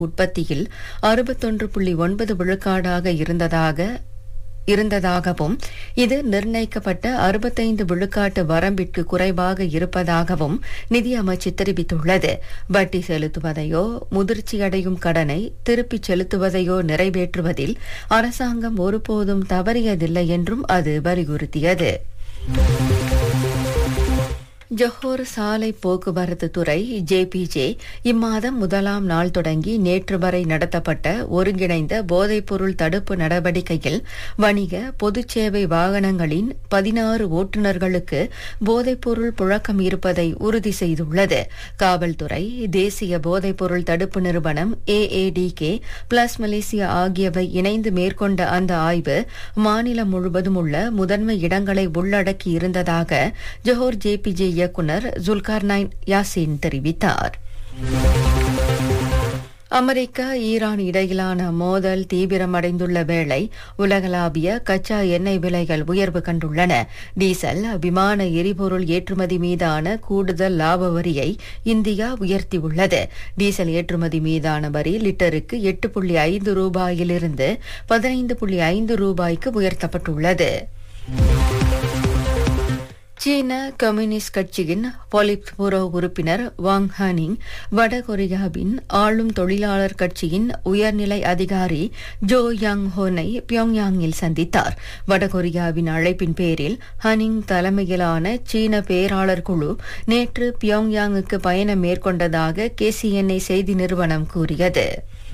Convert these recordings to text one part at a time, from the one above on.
உற்பத்தியில் அறுபத்தொன்று புள்ளி ஒன்பது விழுக்காடாக இருந்ததாக இருந்ததாகவும் இது நிர்ணயிக்கப்பட்ட அறுபத்தைந்து விழுக்காட்டு வரம்பிற்கு குறைவாக இருப்பதாகவும் நிதி அமைச்சு தெரிவித்துள்ளது வட்டி செலுத்துவதையோ முதிர்ச்சியடையும் கடனை திருப்பிச் செலுத்துவதையோ நிறைவேற்றுவதில் அரசாங்கம் ஒருபோதும் தவறியதில்லை என்றும் அது வலியுறுத்தியது ஜொஹோர் சாலை போக்குவரத்து துறை ஜேபிஜே இம்மாதம் முதலாம் நாள் தொடங்கி நேற்று வரை நடத்தப்பட்ட ஒருங்கிணைந்த போதைப்பொருள் தடுப்பு நடவடிக்கையில் வணிக பொதுச் சேவை வாகனங்களின் பதினாறு ஓட்டுநர்களுக்கு போதைப்பொருள் புழக்கம் இருப்பதை உறுதி செய்துள்ளது காவல்துறை தேசிய போதைப்பொருள் தடுப்பு நிறுவனம் ஏஏடிகே பிளஸ் மலேசியா ஆகியவை இணைந்து மேற்கொண்ட அந்த ஆய்வு மாநிலம் முழுவதும் உள்ள முதன்மை இடங்களை உள்ளடக்கி இருந்ததாக ஜொஹோர் ஜேபிஜே இயக்குநர் ஜுல்கார்னைன் யாசின் தெரிவித்தார் அமெரிக்கா ஈரான் இடையிலான மோதல் தீவிரமடைந்துள்ள வேளை உலகளாவிய கச்சா எண்ணெய் விலைகள் உயர்வு கண்டுள்ளன டீசல் விமான எரிபொருள் ஏற்றுமதி மீதான கூடுதல் லாப வரியை இந்தியா உயர்த்தியுள்ளது டீசல் ஏற்றுமதி மீதான வரி லிட்டருக்கு எட்டு புள்ளி ஐந்து ரூபாயிலிருந்து பதினைந்து புள்ளி ஐந்து ரூபாய்க்கு உயர்த்தப்பட்டுள்ளது சீன கம்யூனிஸ்ட் கட்சியின் பொலிட்புரோ உறுப்பினர் வாங் ஹானிங் வடகொரியாவின் ஆளும் தொழிலாளர் கட்சியின் உயர்நிலை அதிகாரி ஜோ யாங் ஹோனை பியோங்யாங்கில் சந்தித்தார் வடகொரியாவின் அழைப்பின் பேரில் ஹனிங் தலைமையிலான சீன பேராளர் குழு நேற்று பியோங்யாங்குக்கு பயணம் மேற்கொண்டதாக கேசிஎன்ஐ செய்தி நிறுவனம் கூறியது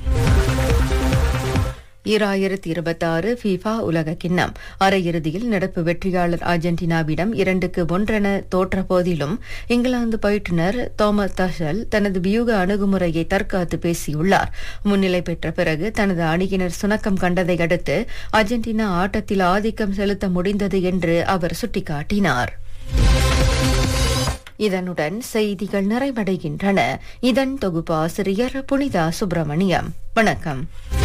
ஈராயிரத்தி இருபத்தாறு ஃபீஃபா உலக கிண்ணம் அரையிறுதியில் நடப்பு வெற்றியாளர் அர்ஜென்டினாவிடம் இரண்டுக்கு ஒன்றென தோற்ற போதிலும் இங்கிலாந்து பயிற்றுநர் தோமஸ் தஷல் தனது வியூக அணுகுமுறையை தற்காத்து பேசியுள்ளார் முன்னிலை பெற்ற பிறகு தனது அணியினர் சுணக்கம் கண்டதை அடுத்து அர்ஜென்டினா ஆட்டத்தில் ஆதிக்கம் செலுத்த முடிந்தது என்று அவர் சுட்டிக்காட்டினார் இதனுடன் செய்திகள் நிறைவடைகின்றன இதன் தொகுப்பாசிரியர் புனிதா சுப்பிரமணியம் வணக்கம்